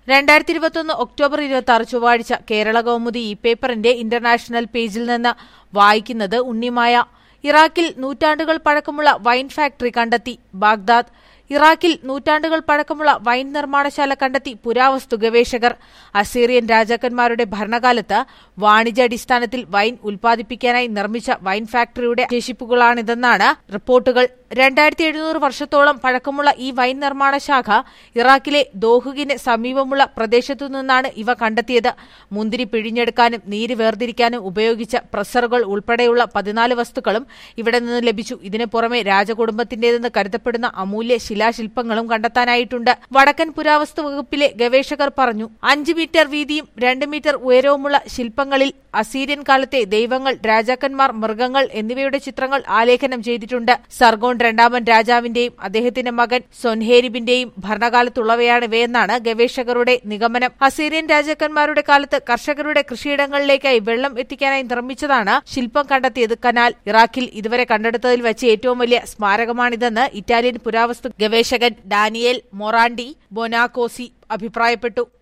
രണ്ടായിരത്തി ഇരുപത്തൊന്ന് ഒക്ടോബർ ഇരുപത്തി ആറ് ചൊവ്വാഴ്ച കേരള കൗമുദി ഈ പേപ്പറിന്റെ ഇന്റർനാഷണൽ പേജിൽ നിന്ന് വായിക്കുന്നത് ഉണ്ണിമായ ഇറാഖിൽ നൂറ്റാണ്ടുകൾ പഴക്കമുള്ള വൈൻ ഫാക്ടറി കണ്ടെത്തി ബാഗ്ദാദ് ഇറാഖിൽ നൂറ്റാണ്ടുകൾ പഴക്കമുള്ള വൈൻ നിർമ്മാണശാല കണ്ടെത്തി പുരാവസ്തു ഗവേഷകർ അസീറിയൻ രാജാക്കന്മാരുടെ ഭരണകാലത്ത് വാണിജ്യാടിസ്ഥാനത്തിൽ വൈൻ ഉൽപ്പാദിപ്പിക്കാനായി നിർമ്മിച്ച വൈൻ ഫാക്ടറിയുടെ ശേഷിപ്പുകളാണിതെന്നാണ് റിപ്പോർട്ടുകൾ രണ്ടായിരത്തി എഴുന്നൂറ് വർഷത്തോളം പഴക്കമുള്ള ഈ വൈൻ നിർമ്മാണ ശാഖ ഇറാഖിലെ ദോഹുകിന് സമീപമുള്ള പ്രദേശത്തു നിന്നാണ് ഇവ കണ്ടെത്തിയത് മുന്തിരി പിഴിഞ്ഞെടുക്കാനും നീര് വേർതിരിക്കാനും ഉപയോഗിച്ച പ്രസറുകൾ ഉൾപ്പെടെയുള്ള പതിനാല് വസ്തുക്കളും ഇവിടെ നിന്ന് ലഭിച്ചു ഇതിനു പുറമെ രാജകുടുംബത്തിന്റേതെന്ന് കരുതപ്പെടുന്ന അമൂല്യ ശിലാശില്പങ്ങളും കണ്ടെത്താനായിട്ടുണ്ട് വടക്കൻ പുരാവസ്തു വകുപ്പിലെ ഗവേഷകർ പറഞ്ഞു അഞ്ച് മീറ്റർ വീതിയും രണ്ട് മീറ്റർ ഉയരവുമുള്ള ശില്പങ്ങളിൽ അസീരിയൻ കാലത്തെ ദൈവങ്ങൾ രാജാക്കന്മാർ മൃഗങ്ങൾ എന്നിവയുടെ ചിത്രങ്ങൾ ആലേഖനം ചെയ്തിട്ടുണ്ട് സർഗോൺ രണ്ടാമൻ രാജാവിന്റെയും അദ്ദേഹത്തിന്റെ മകൻ സൊൻഹേരിബിന്റെയും ഭരണകാലത്തുള്ളവയാണ് ഇവയെന്നാണ് ഗവേഷകരുടെ നിഗമനം അസീരിയൻ രാജാക്കന്മാരുടെ കാലത്ത് കർഷകരുടെ കൃഷിയിടങ്ങളിലേക്കായി വെള്ളം എത്തിക്കാനായി നിർമ്മിച്ചതാണ് ശില്പം കണ്ടെത്തിയത് കനാൽ ഇറാഖിൽ ഇതുവരെ കണ്ടെടുത്തതിൽ വെച്ച് ഏറ്റവും വലിയ സ്മാരകമാണിതെന്ന് ഇറ്റാലിയൻ പുരാവസ്തു ഗവേഷകൻ ഡാനിയേൽ മൊറാണ്ടി ബൊനാക്കോസി അഭിപ്രായപ്പെട്ടു